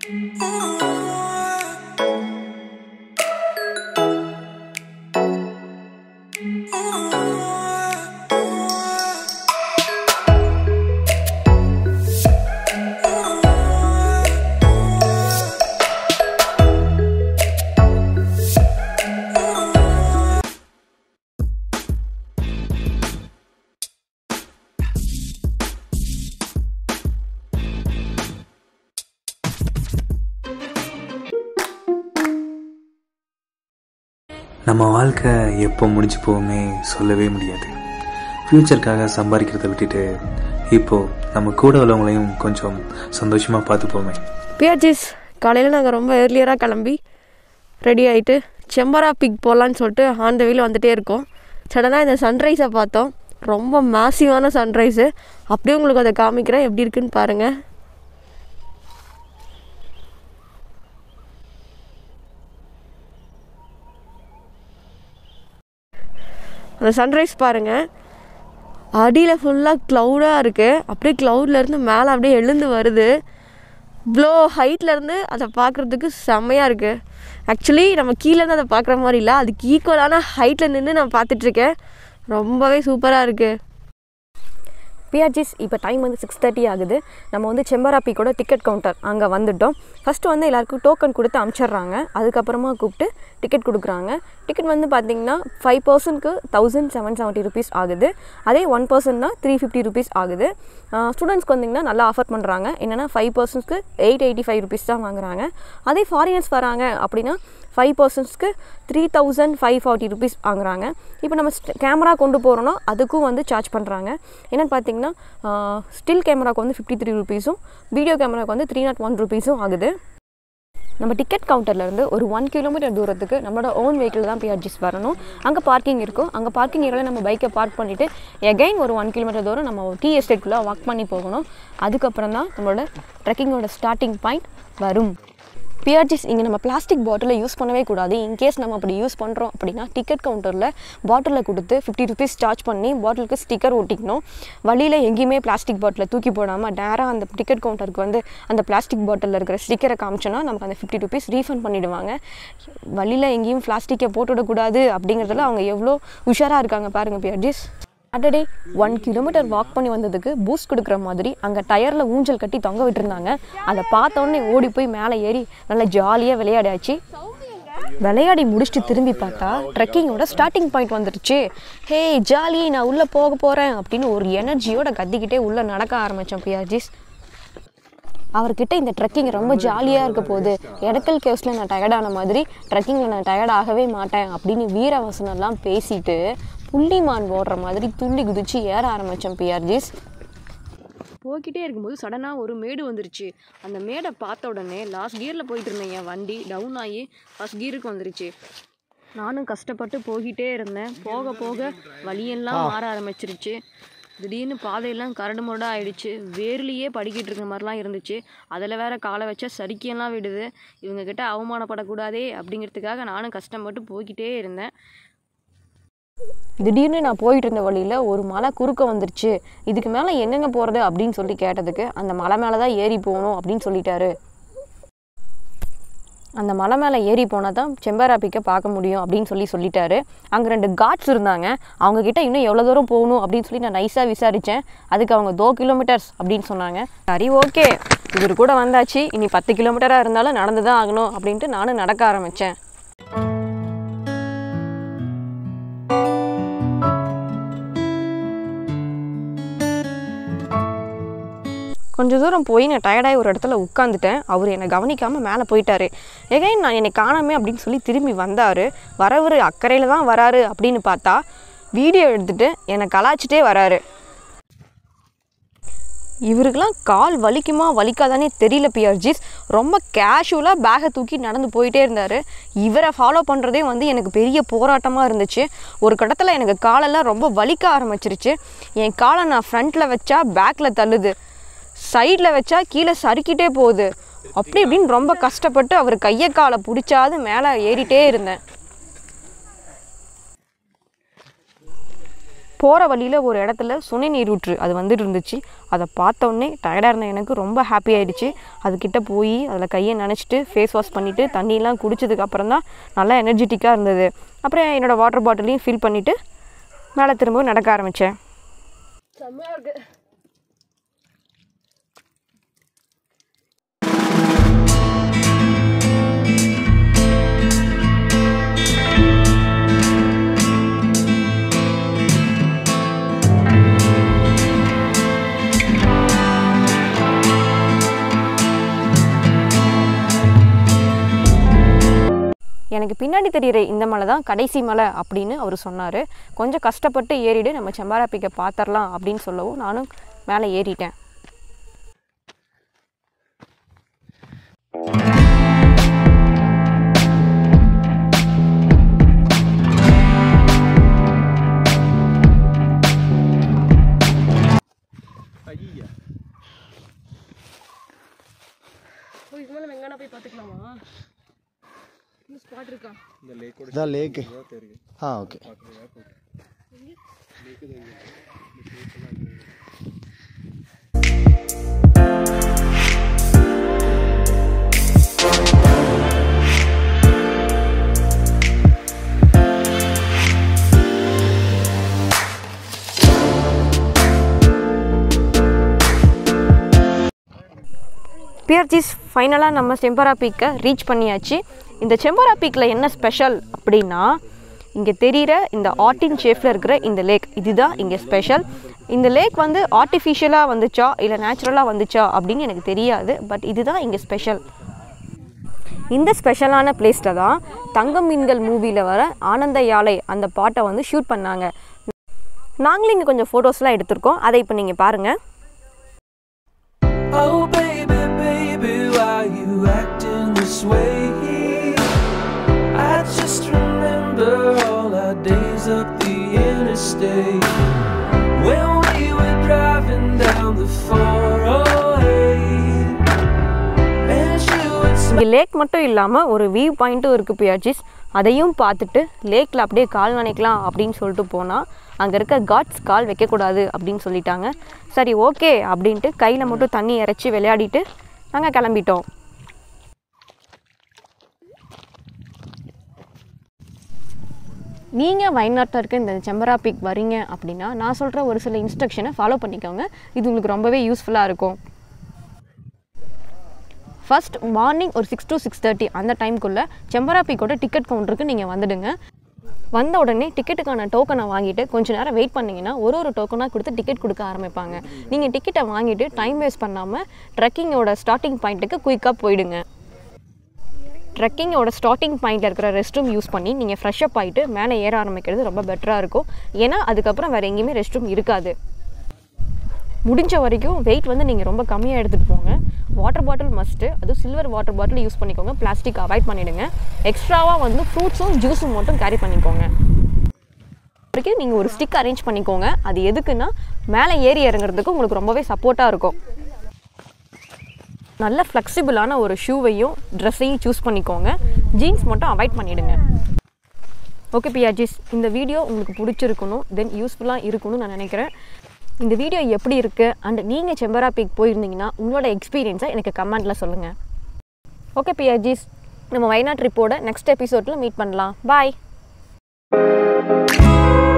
நம்ம வாழ்க்கை எப்போ முடிஞ்சு போகுமே சொல்லவே முடியாது ஃப்யூச்சருக்காக சம்பாதிக்கிறத விட்டுட்டு இப்போ நம்ம கூட உள்ளவங்களையும் கொஞ்சம் சந்தோஷமாக பார்த்துப்போமே பியாச்சிஸ் காலையில் நாங்கள் ரொம்ப ஏர்லியராக கிளம்பி ரெடி ஆகிட்டு செம்பரா பிக் போகலான்னு சொல்லிட்டு ஆன் த வீல் வந்துட்டே இருக்கோம் சடனாக இந்த சன்ரைஸை பார்த்தோம் ரொம்ப மேசிவான சன்ரைஸு அப்படியே உங்களுக்கு அதை காமிக்கிறேன் எப்படி இருக்குன்னு பாருங்கள் அந்த சன்ரைஸ் பாருங்கள் அடியில் ஃபுல்லாக க்ளவுடாக இருக்குது அப்படியே க்ளவுட்லேருந்து மேலே அப்படியே எழுந்து வருது இவ்வளோ ஹைட்லேருந்து அதை பார்க்குறதுக்கு செம்மையாக இருக்குது ஆக்சுவலி நம்ம கீழேருந்து அதை பார்க்குற மாதிரி இல்லை அதுக்கு ஈக்குவலான ஹைட்டில் நின்று நான் பார்த்துட்ருக்கேன் ரொம்பவே சூப்பராக இருக்குது பிஆர்ஜிஸ் இப்போ டைம் வந்து சிக்ஸ் தேர்ட்டி ஆகுது நம்ம வந்து செம்பராப்பிக்கோட டிக்கெட் கவுண்டர் அங்கே வந்துட்டோம் ஃபஸ்ட்டு வந்து எல்லாருக்கும் டோக்கன் கொடுத்து அனுப்பிச்சிடுறாங்க அதுக்கப்புறமா கூப்பிட்டு டிக்கெட் கொடுக்குறாங்க டிக்கெட் வந்து பார்த்தீங்கன்னா ஃபைவ் பர்சன்ட்க்கு தௌசண்ட் செவன் செவன்ட்டி ருபீஸ் ஆகுது அதே ஒன் பர்சன்ட்னா த்ரீ ஃபிஃப்டி ருபீஸ் ஆகுது ஸ்டூடெண்ட்ஸ்க்கு வந்தீங்கன்னா நல்லா ஆஃபர் பண்ணுறாங்க என்னென்னா ஃபைவ் பர்சன்ட்ஸ்க்கு எயிட் எயிட்டி ஃபைவ் ருபீஸ் தான் வாங்குறாங்க அதே ஃபாரினர்ஸ் வராங்க அப்படின்னா ஃபைவ் பர்சன்ட்ஸ்க்கு three thousand five forty rupees வாங்குறாங்க இப்போ நம்ம கேமரா கொண்டு போகிறோன்னா அதுக்கும் வந்து சார்ஜ் பண்ணுறாங்க என்னென்னு பார்த்தீங்கன்னா ஸ்டில் கேமராவுக்கு வந்து ஃபிஃப்டி த்ரீ ருபீஸும் வீடியோ கேமராவுக்கு வந்து த்ரீ நாட் ஒன் ருபீஸும் ஆகுது நம்ம டிக்கெட் கவுண்டர்லேருந்து ஒரு ஒன் கிலோமீட்டர் தூரத்துக்கு நம்மளோட ஓன் வெஹிக்கிள் தான் பிஆர்ஜிஸ் வரணும் அங்கே பார்க்கிங் இருக்கும் அங்கே பார்க்கிங் ஏரியாவில் நம்ம பைக்கை பார்க் பண்ணிவிட்டு எகைன் ஒரு ஒன் கிலோமீட்டர் தூரம் நம்ம டீ எஸ்டேட்குள்ளே வாக் பண்ணி போகணும் அதுக்கப்புறம் தான் நம்மளோட ட்ரெக்கிங்கோட ஸ்டார்டிங் பாயிண்ட் வரும் பிஆர்ஜிஸ் இங்கே நம்ம பிளாஸ்டிக் பாட்டிலை யூஸ் பண்ணவே கூடாது இன்கேஸ் நம்ம அப்படி யூஸ் பண்ணுறோம் அப்படின்னா டிக்கெட் கவுண்டரில் பாட்டிலில் கொடுத்து ஃபிஃப்டி ருபீஸ் சார்ஜ் பண்ணி பாட்டிலுக்கு ஸ்டிக்கர் ஒட்டிக்கணும் வழியில் எங்கேயுமே பிளாஸ்டிக் பாட்டிலை தூக்கி போடாமல் டேராக அந்த டிக்கெட் கவுண்டருக்கு வந்து அந்த பிளாஸ்டிக் பாட்டிலில் இருக்கிற ஸ்டிக்கரை காமிச்சோன்னா நமக்கு அந்த ஃபிஃப்டி ருபீஸ் ரீஃபண்ட் பண்ணிவிடுவாங்க வழியில் எங்கேயும் பிளாஸ்டிக்கை போட்டுவிடக்கூடாது அப்படிங்கிறதுல அவங்க எவ்வளோ உஷாராக இருக்காங்க பாருங்கள் பிஆர்ஜிஸ் சாட்டர்டே ஒன் கிலோமீட்டர் வாக் பண்ணி வந்ததுக்கு பூஸ்ட் கொடுக்குற மாதிரி அங்கே டயரில் ஊஞ்சல் கட்டி தொங்க விட்டுருந்தாங்க அதை பார்த்தோன்னே ஓடி போய் மேலே ஏறி நல்லா ஜாலியாக விளையாடியாச்சு விளையாடி முடிச்சுட்டு திரும்பி பார்த்தா ட்ரெக்கிங்கோட ஸ்டார்டிங் பாயிண்ட் வந்துடுச்சு ஹே ஜாலி நான் உள்ளே போக போகிறேன் அப்படின்னு ஒரு எனர்ஜியோட கத்திக்கிட்டே உள்ளே நடக்க ஆரம்பித்தோம் பியாஜிஸ் அவர்கிட்ட இந்த ட்ரெக்கிங் ரொம்ப ஜாலியாக இருக்க போகுது எடக்கல் கேவ்ஸில் நான் டயர்டான மாதிரி ட்ரெக்கிங்கில் நான் டயர்ட் ஆகவே மாட்டேன் அப்படின்னு வீரவசனம்லாம் பேசிட்டு புள்ளிமான் ஓடுற மாதிரி துள்ளி குதிச்சு ஏற ஆரம்பித்தோம் பிஆர்ஜிஸ் போய்கிட்டே இருக்கும்போது சடனாக ஒரு மேடு வந்துருச்சு அந்த மேடை பார்த்த உடனே லாஸ்ட் கியரில் போயிட்டு இருந்தேன் என் வண்டி டவுன் ஆகி ஃபஸ்ட் கியருக்கு வந்துருச்சு நானும் கஷ்டப்பட்டு போய்கிட்டே இருந்தேன் போக போக வழியெல்லாம் மாற ஆரம்பிச்சிருச்சு திடீர்னு பாதையெல்லாம் கரடு முரடாக ஆயிடுச்சு வேர்லேயே படிக்கிட்டு இருக்க மாதிரிலாம் இருந்துச்சு அதில் வேற காலை வச்சா சறுக்கியெல்லாம் விடுது இவங்கக்கிட்ட அவமானப்படக்கூடாதே அப்படிங்கிறதுக்காக நானும் கஷ்டப்பட்டு போய்கிட்டே இருந்தேன் திடீர்னு நான் போயிட்டு இருந்த வழியில் ஒரு மலை குறுக்க வந்துருச்சு இதுக்கு மேலே எங்கெங்க போகிறது அப்படின்னு சொல்லி கேட்டதுக்கு அந்த மலை மேலே தான் ஏறி போகணும் அப்படின்னு சொல்லிட்டாரு அந்த மலை மேலே ஏறி போனால் தான் செம்பராப்பிக்கை பார்க்க முடியும் அப்படின்னு சொல்லி சொல்லிட்டாரு அங்கே ரெண்டு காட்ஸ் இருந்தாங்க அவங்கக்கிட்ட இன்னும் எவ்வளோ தூரம் போகணும் அப்படின்னு சொல்லி நான் நைஸாக விசாரித்தேன் அதுக்கு அவங்க தோ கிலோமீட்டர்ஸ் அப்படின்னு சொன்னாங்க சரி ஓகே இவர் கூட வந்தாச்சு இனி பத்து கிலோமீட்டராக இருந்தாலும் நடந்து தான் ஆகணும் அப்படின்ட்டு நானும் நடக்க ஆரம்பித்தேன் கொஞ்சம் தூரம் போய் நான் டயர்டாகி ஒரு இடத்துல உட்காந்துட்டேன் அவர் என்னை கவனிக்காமல் மேலே போயிட்டாரு எகைன் நான் என்னை காணாமே அப்படின்னு சொல்லி திரும்பி வந்தார் வரவர் அக்கறையில் தான் வராரு அப்படின்னு பார்த்தா வீடியோ எடுத்துகிட்டு என்னை கலாச்சிட்டே வராரு இவருக்கெல்லாம் கால் வலிக்குமா வலிக்காதானே தெரியல பிஆர்ஜிஸ் ரொம்ப கேஷுவலாக பேகை தூக்கி நடந்து போயிட்டே இருந்தார் இவரை ஃபாலோ பண்ணுறதே வந்து எனக்கு பெரிய போராட்டமாக இருந்துச்சு ஒரு கட்டத்தில் எனக்கு காலெல்லாம் ரொம்ப வலிக்க ஆரம்பிச்சிருச்சு என் காலை நான் ஃப்ரண்ட்டில் வச்சா பேக்கில் தள்ளுது சைடில் வச்சா கீழே சறுக்கிட்டே போகுது அப்படி இப்படின்னு ரொம்ப கஷ்டப்பட்டு அவர் கையை காலை பிடிச்சாது மேலே ஏறிட்டே இருந்தேன் போகிற வழியில் ஒரு இடத்துல சுனை நீரூற்று அது வந்துட்டு இருந்துச்சு அதை பார்த்த உடனே டயர்டாக இருந்த எனக்கு ரொம்ப ஹாப்பி ஆயிடுச்சு அதுக்கிட்ட போய் அதில் கையை நினச்சிட்டு ஃபேஸ் வாஷ் பண்ணிவிட்டு தண்ணியெலாம் குடிச்சதுக்கு அப்புறம் தான் நல்லா எனர்ஜெட்டிக்காக இருந்தது அப்புறம் என்னோடய வாட்டர் பாட்டிலையும் ஃபில் பண்ணிவிட்டு மேலே திரும்பவும் நடக்க ஆரம்பித்தேன் செம்மையாக இருக்கு எனக்கு பின்னாடி தெரியிற இந்த மலை தான் கடைசி மலை அப்படின்னு அவர் சொன்னார் கொஞ்சம் கஷ்டப்பட்டு ஏறிடு நம்ம செம்பாரா பீக்கை பார்த்துடலாம் அப்படின்னு சொல்லவும் நானும் மேலே ஏறிட்டேன் ஓ இது மேலே வெங்கானா போய் பார்த்துக்கலாமா இன்னும் ஸ்பாட் இருக்கா இதான் லேக்கு ஆ ஓகே பிஆர்ஜிஸ் ஃபைனலாக நம்ம செம்பரா பீக்கை ரீச் பண்ணியாச்சு இந்த செம்பரா பீக்கில் என்ன ஸ்பெஷல் அப்படின்னா இங்கே தெரிகிற இந்த ஆர்டின் ஷேஃபில் இருக்கிற இந்த லேக் இதுதான் இங்கே ஸ்பெஷல் இந்த லேக் வந்து ஆர்டிஃபிஷியலாக வந்துச்சா இல்லை நேச்சுரலாக வந்துச்சா அப்படின்னு எனக்கு தெரியாது பட் இதுதான் இங்கே ஸ்பெஷல் இந்த ஸ்பெஷலான பிளேஸில் தான் தங்கம் மீன்கள் மூவியில் வர ஆனந்த யாழை அந்த பாட்டை வந்து ஷூட் பண்ணாங்க நாங்களும் இங்கே கொஞ்சம் ஃபோட்டோஸ்லாம் எடுத்திருக்கோம் அதை இப்போ நீங்கள் பாருங்கள் Oh baby, baby, why you acting this way? I just remember all our days up the interstate when we were driving down the 408 and you would இங்கே லேக் மட்டும் இல்லாமல் ஒரு வியூ பாயிண்ட்டும் இருக்குது பியாச்சிஸ் அதையும் பார்த்துட்டு லேக்கில் அப்படியே கால் நனைக்கலாம் அப்படின்னு சொல்லிட்டு போனால் அங்கே இருக்க காட்ஸ் கால் வைக்கக்கூடாது அப்படின்னு சொல்லிட்டாங்க சரி ஓகே அப்படின்ட்டு கையில் மட்டும் தண்ணி இறைச்சி விளையாடிட்டு நாங்கள் கிளம்பிட்டோம் நீங்கள் வயநாட்டில் இருக்க இந்த செம்பரா பீக் வரீங்க அப்படின்னா நான் சொல்கிற ஒரு சில இன்ஸ்ட்ரக்ஷனை ஃபாலோ பண்ணிக்கோங்க இது உங்களுக்கு ரொம்பவே யூஸ்ஃபுல்லாக இருக்கும் ஃபர்ஸ்ட் மார்னிங் ஒரு சிக்ஸ் to சிக்ஸ் தேர்ட்டி அந்த டைம்குள்ளே செம்பரா பீக்கோட டிக்கெட் கவுண்டருக்கு நீங்கள் வந்துடுங்க வந்த உடனே டிக்கெட்டுக்கான டோக்கனை வாங்கிட்டு கொஞ்ச நேரம் வெயிட் பண்ணிங்கன்னா ஒரு ஒரு டோக்கனாக கொடுத்து டிக்கெட் கொடுக்க ஆரம்பிப்பாங்க நீங்கள் டிக்கெட்டை வாங்கிட்டு டைம் வேஸ்ட் பண்ணாமல் ட்ரெக்கிங்கோட ஸ்டார்டிங் பாயிண்ட்டுக்கு குயிக்காக போயிடுங்க ட்ரெக்கிங்கோட ஸ்டார்டிங் பாயிண்டில் இருக்கிற ரெஸ்ட் ரூம் யூஸ் பண்ணி நீங்கள் ஃப்ரெஷ் அப் ஆகிட்டு மேலே ஏற ஆரம்பிக்கிறது ரொம்ப பெட்டராக இருக்கும் ஏன்னா அதுக்கப்புறம் வேறு எங்கேயுமே ரெஸ்ட் ரூம் இருக்காது முடிஞ்ச வரைக்கும் வெயிட் வந்து நீங்கள் ரொம்ப கம்மியாக எடுத்துகிட்டு போங்க வாட்டர் பாட்டில் மஸ்ட்டு அதுவும் சில்வர் வாட்டர் பாட்டில் யூஸ் பண்ணிக்கோங்க பிளாஸ்டிக் அவாய்ட் பண்ணிவிடுங்க எக்ஸ்ட்ராவாக வந்து ஃப்ரூட்ஸும் ஜூஸும் மட்டும் கேரி பண்ணிக்கோங்க வரைக்கும் நீங்கள் ஒரு ஸ்டிக் அரேஞ்ச் பண்ணிக்கோங்க அது எதுக்குன்னா மேலே ஏறி இறங்குறதுக்கு உங்களுக்கு ரொம்பவே சப்போர்ட்டாக இருக்கும் நல்ல ஃப்ளெக்சிபிளான ஒரு ஷூவையும் ட்ரெஸ்ஸையும் சூஸ் பண்ணிக்கோங்க ஜீன்ஸ் மட்டும் அவாய்ட் பண்ணிவிடுங்க ஓகே பியாஜிஸ் இந்த வீடியோ உங்களுக்கு பிடிச்சிருக்கணும் தென் யூஸ்ஃபுல்லாக இருக்கணும்னு நான் நினைக்கிறேன் இந்த வீடியோ எப்படி இருக்குது அண்ட் நீங்கள் செம்பரா பீக் போயிருந்தீங்கன்னா உங்களோட எக்ஸ்பீரியன்ஸை எனக்கு கமெண்ட்டில் சொல்லுங்கள் ஓகே பியாஜிஸ் நம்ம வயநாட் ட்ரிப்போட நெக்ஸ்ட் எபிசோடில் மீட் பண்ணலாம் பாய்